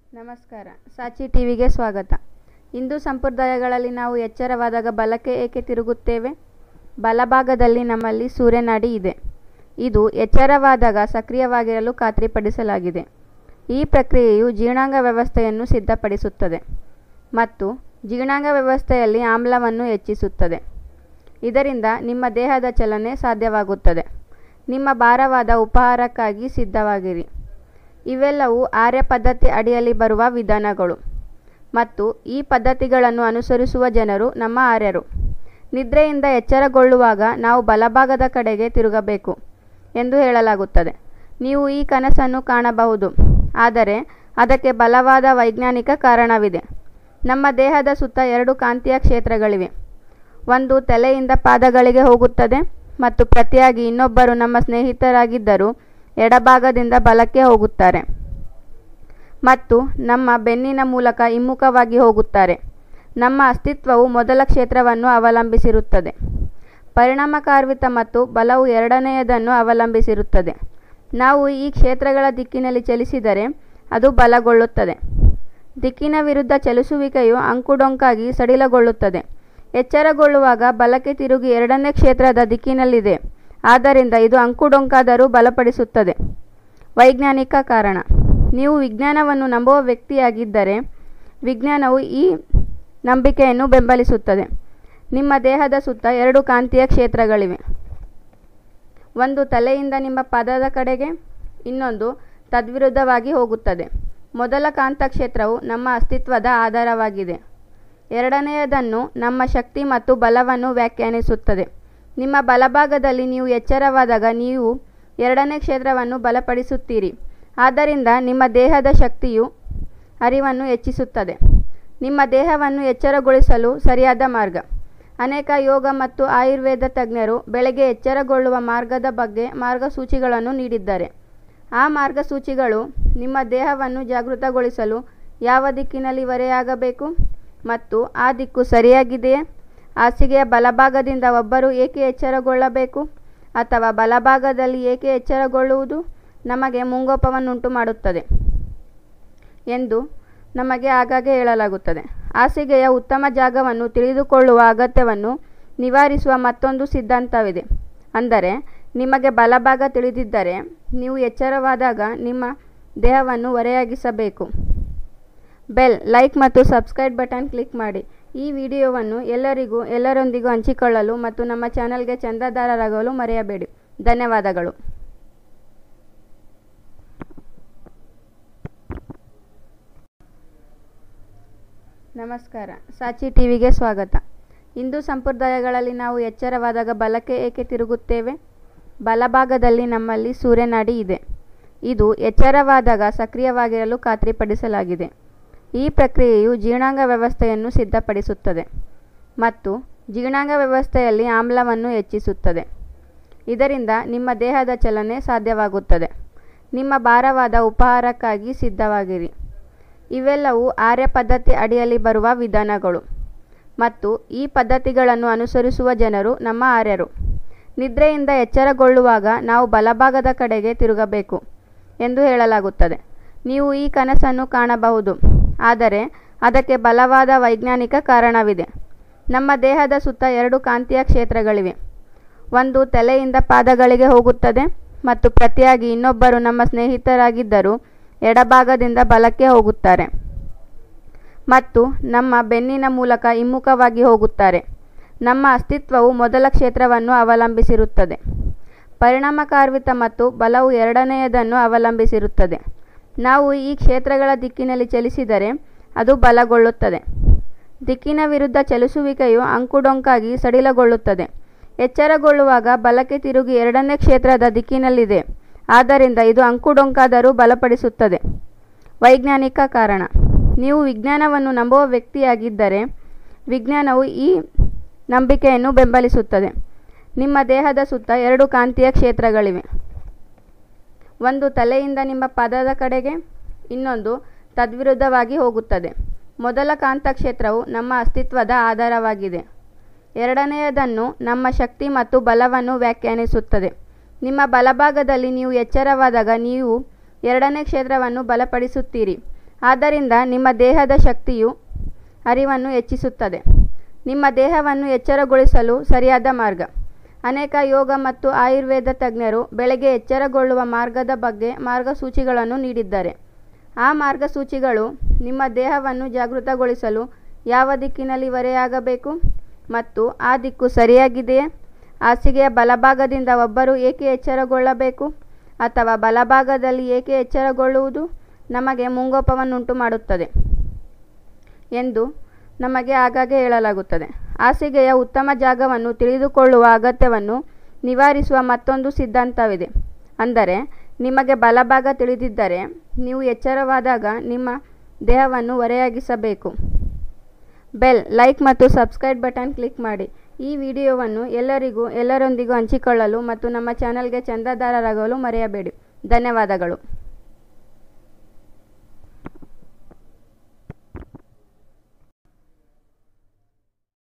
ನಮಸ್ಕಾರ ಸಾಚಿ ಟಿವಿಗೆ ಸ್ವಾಗತ ಹಿಂದೂ ಸಂಪ್ರದಾಯಗಳಲ್ಲಿ ನಾವು ಎಚ್ಚರವಾದಾಗ ಬಲಕ್ಕೆ ಏಕೆ ತಿರುಗುತ್ತೇವೆ ಬಲಭಾಗದಲ್ಲಿ ನಮ್ಮಲ್ಲಿ ಸೂರ್ಯನಾಡಿ ಇದೆ ಇದು ಎಚ್ಚರವಾದಾಗ ಸಕ್ರಿಯವಾಗಿರಲು ಖಾತ್ರಿಪಡಿಸಲಾಗಿದೆ ಈ ಪ್ರಕ್ರಿಯೆಯು ಜೀರ್ಣಾಂಗ ವ್ಯವಸ್ಥೆಯನ್ನು ಸಿದ್ಧಪಡಿಸುತ್ತದೆ ಮತ್ತು ಜೀರ್ಣಾಂಗ ವ್ಯವಸ್ಥೆಯಲ್ಲಿ ಆಮ್ಲವನ್ನು ಹೆಚ್ಚಿಸುತ್ತದೆ ಇದರಿಂದ ನಿಮ್ಮ ದೇಹದ ಚಲನೆ ಸಾಧ್ಯವಾಗುತ್ತದೆ ನಿಮ್ಮ ಭಾರವಾದ ಉಪಹಾರಕ್ಕಾಗಿ ಸಿದ್ಧವಾಗಿರಿ ಇವೆಲ್ಲವೂ ಆರ್ಯ ಪದ್ಧತಿ ಅಡಿಯಲ್ಲಿ ಬರುವ ವಿಧಾನಗಳು ಮತ್ತು ಈ ಪದ್ಧತಿಗಳನ್ನು ಅನುಸರಿಸುವ ಜನರು ನಮ್ಮ ಆರ್ಯರು ನಿದ್ರೆಯಿಂದ ಎಚ್ಚರಗೊಳ್ಳುವಾಗ ನಾವು ಬಲಭಾಗದ ಕಡೆಗೆ ತಿರುಗಬೇಕು ಎಂದು ಹೇಳಲಾಗುತ್ತದೆ ನೀವು ಈ ಕನಸನ್ನು ಕಾಣಬಹುದು ಆದರೆ ಅದಕ್ಕೆ ಬಲವಾದ ವೈಜ್ಞಾನಿಕ ಕಾರಣವಿದೆ ನಮ್ಮ ದೇಹದ ಸುತ್ತ ಎರಡು ಕಾಂತೀಯ ಕ್ಷೇತ್ರಗಳಿವೆ ಒಂದು ತಲೆಯಿಂದ ಪಾದಗಳಿಗೆ ಹೋಗುತ್ತದೆ ಮತ್ತು ಪ್ರತಿಯಾಗಿ ಇನ್ನೊಬ್ಬರು ನಮ್ಮ ಸ್ನೇಹಿತರಾಗಿದ್ದರೂ ಎಡಭಾಗದಿಂದ ಬಲಕ್ಕೆ ಹೋಗುತ್ತಾರೆ ಮತ್ತು ನಮ್ಮ ಬೆನ್ನಿನ ಮೂಲಕ ಹಿಮ್ಮುಖವಾಗಿ ಹೋಗುತ್ತಾರೆ ನಮ್ಮ ಅಸ್ತಿತ್ವವು ಮೊದಲ ಕ್ಷೇತ್ರವನ್ನು ಅವಲಂಬಿಸಿರುತ್ತದೆ ಪರಿಣಾಮಕಾರಿತ್ವ ಮತ್ತು ಬಲವು ಎರಡನೆಯದನ್ನು ಅವಲಂಬಿಸಿರುತ್ತದೆ ನಾವು ಈ ಕ್ಷೇತ್ರಗಳ ದಿಕ್ಕಿನಲ್ಲಿ ಚಲಿಸಿದರೆ ಅದು ಬಲಗೊಳ್ಳುತ್ತದೆ ದಿಕ್ಕಿನ ವಿರುದ್ಧ ಚಲಿಸುವಿಕೆಯು ಅಂಕುಡೊಂಕಾಗಿ ಸಡಿಲಗೊಳ್ಳುತ್ತದೆ ಎಚ್ಚರಗೊಳ್ಳುವಾಗ ಬಲಕ್ಕೆ ತಿರುಗಿ ಎರಡನೇ ಕ್ಷೇತ್ರದ ದಿಕ್ಕಿನಲ್ಲಿದೆ ಆದ್ದರಿಂದ ಇದು ಅಂಕುಡೊಂಕಾದರೂ ಬಲಪಡಿಸುತ್ತದೆ ವೈಜ್ಞಾನಿಕ ಕಾರಣ ನೀವು ವಿಜ್ಞಾನವನ್ನು ನಂಬುವ ವ್ಯಕ್ತಿಯಾಗಿದ್ದರೆ ವಿಜ್ಞಾನವು ಈ ನಂಬಿಕೆಯನ್ನು ಬೆಂಬಲಿಸುತ್ತದೆ ನಿಮ್ಮ ದೇಹದ ಸುತ್ತ ಎರಡು ಕಾಂತೀಯ ಕ್ಷೇತ್ರಗಳಿವೆ ಒಂದು ತಲೆಯಿಂದ ನಿಮ್ಮ ಪಾದದ ಕಡೆಗೆ ಇನ್ನೊಂದು ತದ್ವಿರುದ್ಧವಾಗಿ ಹೋಗುತ್ತದೆ ಮೊದಲ ಕಾಂತಕ್ಷೇತ್ರವು ನಮ್ಮ ಅಸ್ತಿತ್ವದ ಆಧಾರವಾಗಿದೆ ಎರಡನೆಯದನ್ನು ನಮ್ಮ ಶಕ್ತಿ ಮತ್ತು ಬಲವನ್ನು ವ್ಯಾಖ್ಯಾನಿಸುತ್ತದೆ ನಿಮ್ಮ ಬಲಭಾಗದಲ್ಲಿ ನೀವು ಎಚ್ಚರವಾದಾಗ ನೀವು ಎರಡನೇ ಕ್ಷೇತ್ರವನ್ನು ಬಲಪಡಿಸುತ್ತೀರಿ ಆದ್ದರಿಂದ ನಿಮ್ಮ ದೇಹದ ಶಕ್ತಿಯು ಅರಿವನ್ನು ಹೆಚ್ಚಿಸುತ್ತದೆ ನಿಮ್ಮ ದೇಹವನ್ನು ಎಚ್ಚರಗೊಳಿಸಲು ಸರಿಯಾದ ಮಾರ್ಗ ಅನೇಕ ಯೋಗ ಮತ್ತು ಆಯುರ್ವೇದ ತಜ್ಞರು ಬೆಳಗ್ಗೆ ಎಚ್ಚರಗೊಳ್ಳುವ ಮಾರ್ಗದ ಬಗ್ಗೆ ಮಾರ್ಗಸೂಚಿಗಳನ್ನು ನೀಡಿದ್ದಾರೆ ಆ ಮಾರ್ಗಸೂಚಿಗಳು ನಿಮ್ಮ ದೇಹವನ್ನು ಜಾಗೃತಗೊಳಿಸಲು ಯಾವ ದಿಕ್ಕಿನಲ್ಲಿ ಹೊರೆಯಾಗಬೇಕು ಮತ್ತು ಆ ದಿಕ್ಕು ಸರಿಯಾಗಿದೆಯೇ ಹಾಸಿಗೆಯ ಬಲಭಾಗದಿಂದ ಒಬ್ಬರು ಏಕೆ ಎಚ್ಚರಗೊಳ್ಳಬೇಕು ಅಥವಾ ಬಲಭಾಗದಲ್ಲಿ ಏಕೆ ಎಚ್ಚರಗೊಳ್ಳುವುದು ನಮಗೆ ಮುಂಗೋಪವನ್ನುಂಟು ಮಾಡುತ್ತದೆ ಎಂದು ನಮಗೆ ಆಗಾಗ್ಗೆ ಹೇಳಲಾಗುತ್ತದೆ ಹಾಸಿಗೆಯ ಉತ್ತಮ ಜಾಗವನ್ನು ತಿಳಿದುಕೊಳ್ಳುವ ಅಗತ್ಯವನ್ನು ನಿವಾರಿಸುವ ಮತ್ತೊಂದು ಸಿದ್ಧಾಂತವಿದೆ ಅಂದರೆ ನಿಮಗೆ ಬಲಭಾಗ ತಿಳಿದಿದ್ದರೆ ನೀವು ಎಚ್ಚರವಾದಾಗ ನಿಮ್ಮ ದೇಹವನ್ನು ಹೊರೆಯಾಗಿಸಬೇಕು ಬೆಲ್ ಲೈಕ್ ಮತ್ತು ಸಬ್ಸ್ಕ್ರೈಬ್ ಬಟನ್ ಕ್ಲಿಕ್ ಮಾಡಿ ಈ ವಿಡಿಯೋವನ್ನು ಎಲ್ಲರಿಗೂ ಎಲ್ಲರೊಂದಿಗೂ ಹಂಚಿಕೊಳ್ಳಲು ಮತ್ತು ನಮ್ಮ ಚಾನಲ್ಗೆ ಚಂದಾದಾರರಾಗಲು ಮರೆಯಬೇಡಿ ಧನ್ಯವಾದಗಳು ನಮಸ್ಕಾರ ಸಾಚಿ ಟಿವಿಗೆ ಸ್ವಾಗತ ಹಿಂದೂ ಸಂಪ್ರದಾಯಗಳಲ್ಲಿ ನಾವು ಎಚ್ಚರವಾದಾಗ ಬಲಕ್ಕೆ ಏಕೆ ತಿರುಗುತ್ತೇವೆ ಬಲಭಾಗದಲ್ಲಿ ನಮ್ಮಲ್ಲಿ ಸೂರ್ಯನಾಡಿ ಇದೆ ಇದು ಎಚ್ಚರವಾದಾಗ ಸಕ್ರಿಯವಾಗಿರಲು ಖಾತ್ರಿಪಡಿಸಲಾಗಿದೆ ಈ ಪ್ರಕ್ರಿಯೆಯು ಜೀರ್ಣಾಂಗ ವ್ಯವಸ್ಥೆಯನ್ನು ಸಿದ್ಧಪಡಿಸುತ್ತದೆ ಮತ್ತು ಜೀರ್ಣಾಂಗ ವ್ಯವಸ್ಥೆಯಲ್ಲಿ ಆಮ್ಲವನ್ನು ಹೆಚ್ಚಿಸುತ್ತದೆ ಇದರಿಂದ ನಿಮ್ಮ ದೇಹದ ಚಲನೆ ಸಾಧ್ಯವಾಗುತ್ತದೆ ನಿಮ್ಮ ಭಾರವಾದ ಉಪಹಾರಕ್ಕಾಗಿ ಸಿದ್ಧವಾಗಿರಿ ಇವೆಲ್ಲವೂ ಆರ್ಯ ಪದ್ಧತಿ ಅಡಿಯಲ್ಲಿ ಬರುವ ವಿಧಾನಗಳು ಮತ್ತು ಈ ಪದ್ಧತಿಗಳನ್ನು ಅನುಸರಿಸುವ ಜನರು ನಮ್ಮ ಆರ್ಯರು ನಿದ್ರೆಯಿಂದ ಎಚ್ಚರಗೊಳ್ಳುವಾಗ ನಾವು ಬಲಭಾಗದ ಕಡೆಗೆ ತಿರುಗಬೇಕು ಎಂದು ಹೇಳಲಾಗುತ್ತದೆ ನೀವು ಈ ಕನಸನ್ನು ಕಾಣಬಹುದು ಆದರೆ ಅದಕ್ಕೆ ಬಲವಾದ ವೈಜ್ಞಾನಿಕ ಕಾರಣವಿದೆ ನಮ್ಮ ದೇಹದ ಸುತ್ತ ಎರಡು ಕಾಂತೀಯ ಕ್ಷೇತ್ರಗಳಿವೆ ಒಂದು ತಲೆಯಿಂದ ಪಾದಗಳಿಗೆ ಹೋಗುತ್ತದೆ ಮತ್ತು ಪ್ರತಿಯಾಗಿ ಇನ್ನೊಬ್ಬರು ನಮ್ಮ ಸ್ನೇಹಿತರಾಗಿದ್ದರೂ ಎಡಭಾಗದಿಂದ ಬಲಕ್ಕೆ ಹೋಗುತ್ತಾರೆ ಮತ್ತು ನಮ್ಮ ಬೆನ್ನಿನ ಮೂಲಕ ಹಿಮ್ಮುಖವಾಗಿ ಹೋಗುತ್ತಾರೆ ನಮ್ಮ ಅಸ್ತಿತ್ವವು ಮೊದಲ ಕ್ಷೇತ್ರವನ್ನು ಅವಲಂಬಿಸಿರುತ್ತದೆ ಪರಿಣಾಮಕಾರಿತ್ವ ಮತ್ತು ಬಲವು ಎರಡನೆಯದನ್ನು ಅವಲಂಬಿಸಿರುತ್ತದೆ ನಾವು ಈ ಕ್ಷೇತ್ರಗಳ ದಿಕ್ಕಿನಲ್ಲಿ ಚಲಿಸಿದರೆ ಅದು ಬಲಗೊಳ್ಳುತ್ತದೆ ದಿಕ್ಕಿನ ವಿರುದ್ಧ ಚಲಿಸುವಿಕೆಯು ಅಂಕುಡೊಂಕಾಗಿ ಸಡಿಲಗೊಳ್ಳುತ್ತದೆ ಎಚ್ಚರಗೊಳ್ಳುವಾಗ ಬಲಕ್ಕೆ ತಿರುಗಿ ಎರಡನೇ ಕ್ಷೇತ್ರದ ದಿಕ್ಕಿನಲ್ಲಿದೆ ಆದ್ದರಿಂದ ಇದು ಅಂಕುಡೊಂಕಾದರೂ ಬಲಪಡಿಸುತ್ತದೆ ವೈಜ್ಞಾನಿಕ ಕಾರಣ ನೀವು ವಿಜ್ಞಾನವನ್ನು ನಂಬುವ ವ್ಯಕ್ತಿಯಾಗಿದ್ದರೆ ವಿಜ್ಞಾನವು ಈ ನಂಬಿಕೆಯನ್ನು ಬೆಂಬಲಿಸುತ್ತದೆ ನಿಮ್ಮ ದೇಹದ ಸುತ್ತ ಎರಡು ಕಾಂತೀಯ ಕ್ಷೇತ್ರಗಳಿವೆ ಒಂದು ತಲೆಯಿಂದ ನಿಮ್ಮ ಪಾದದ ಕಡೆಗೆ ಇನ್ನೊಂದು ತದ್ವಿರುದ್ಧವಾಗಿ ಹೋಗುತ್ತದೆ ಮೊದಲ ಕಾಂತಕ್ಷೇತ್ರವು ನಮ್ಮ ಅಸ್ತಿತ್ವದ ಆಧಾರವಾಗಿದೆ ಎರಡನೆಯದನ್ನು ನಮ್ಮ ಶಕ್ತಿ ಮತ್ತು ಬಲವನ್ನು ವ್ಯಾಖ್ಯಾನಿಸುತ್ತದೆ ನಿಮ್ಮ ಬಲಭಾಗದಲ್ಲಿ ನೀವು ಎಚ್ಚರವಾದಾಗ ನೀವು ಎರಡನೇ ಕ್ಷೇತ್ರವನ್ನು ಬಲಪಡಿಸುತ್ತೀರಿ ಆದ್ದರಿಂದ ನಿಮ್ಮ ದೇಹದ ಶಕ್ತಿಯು ಅರಿವನ್ನು ಹೆಚ್ಚಿಸುತ್ತದೆ ನಿಮ್ಮ ದೇಹವನ್ನು ಎಚ್ಚರಗೊಳಿಸಲು ಸರಿಯಾದ ಮಾರ್ಗ ಅನೇಕ ಯೋಗ ಮತ್ತು ಆಯುರ್ವೇದ ತಜ್ಞರು ಬೆಳಗ್ಗೆ ಎಚ್ಚರಗೊಳ್ಳುವ ಮಾರ್ಗದ ಬಗ್ಗೆ ಮಾರ್ಗಸೂಚಿಗಳನ್ನು ನೀಡಿದ್ದಾರೆ ಆ ಮಾರ್ಗಸೂಚಿಗಳು ನಿಮ್ಮ ದೇಹವನ್ನು ಜಾಗೃತಗೊಳಿಸಲು ಯಾವ ದಿಕ್ಕಿನಲ್ಲಿ ಹೊರೆಯಾಗಬೇಕು ಮತ್ತು ಆ ದಿಕ್ಕು ಸರಿಯಾಗಿದೆಯೇ ಹಾಸಿಗೆಯ ಬಲಭಾಗದಿಂದ ಒಬ್ಬರು ಏಕೆ ಎಚ್ಚರಗೊಳ್ಳಬೇಕು ಅಥವಾ ಬಲಭಾಗದಲ್ಲಿ ಏಕೆ ಎಚ್ಚರಗೊಳ್ಳುವುದು ನಮಗೆ ಮುಂಗೋಪವನ್ನುಂಟು ಮಾಡುತ್ತದೆ ಎಂದು ನಮಗೆ ಆಗಾಗ್ಗೆ ಹೇಳಲಾಗುತ್ತದೆ ಹಾಸಿಗೆಯ ಉತ್ತಮ ಜಾಗವನ್ನು ತಿಳಿದುಕೊಳ್ಳುವ ಅಗತ್ಯವನ್ನು ನಿವಾರಿಸುವ ಮತ್ತೊಂದು ಸಿದ್ಧಾಂತವಿದೆ ಅಂದರೆ ನಿಮಗೆ ಬಲಭಾಗ ತಿಳಿದಿದ್ದರೆ ನೀವು ಎಚ್ಚರವಾದಾಗ ನಿಮ್ಮ ದೇಹವನ್ನು ಹೊರೆಯಾಗಿಸಬೇಕು ಬೆಲ್ ಲೈಕ್ ಮತ್ತು ಸಬ್ಸ್ಕ್ರೈಬ್ ಬಟನ್ ಕ್ಲಿಕ್ ಮಾಡಿ ಈ ವಿಡಿಯೋವನ್ನು ಎಲ್ಲರಿಗೂ ಎಲ್ಲರೊಂದಿಗೂ ಹಂಚಿಕೊಳ್ಳಲು ಮತ್ತು ನಮ್ಮ ಚಾನಲ್ಗೆ ಚಂದಾದಾರರಾಗಲು ಮರೆಯಬೇಡಿ ಧನ್ಯವಾದಗಳು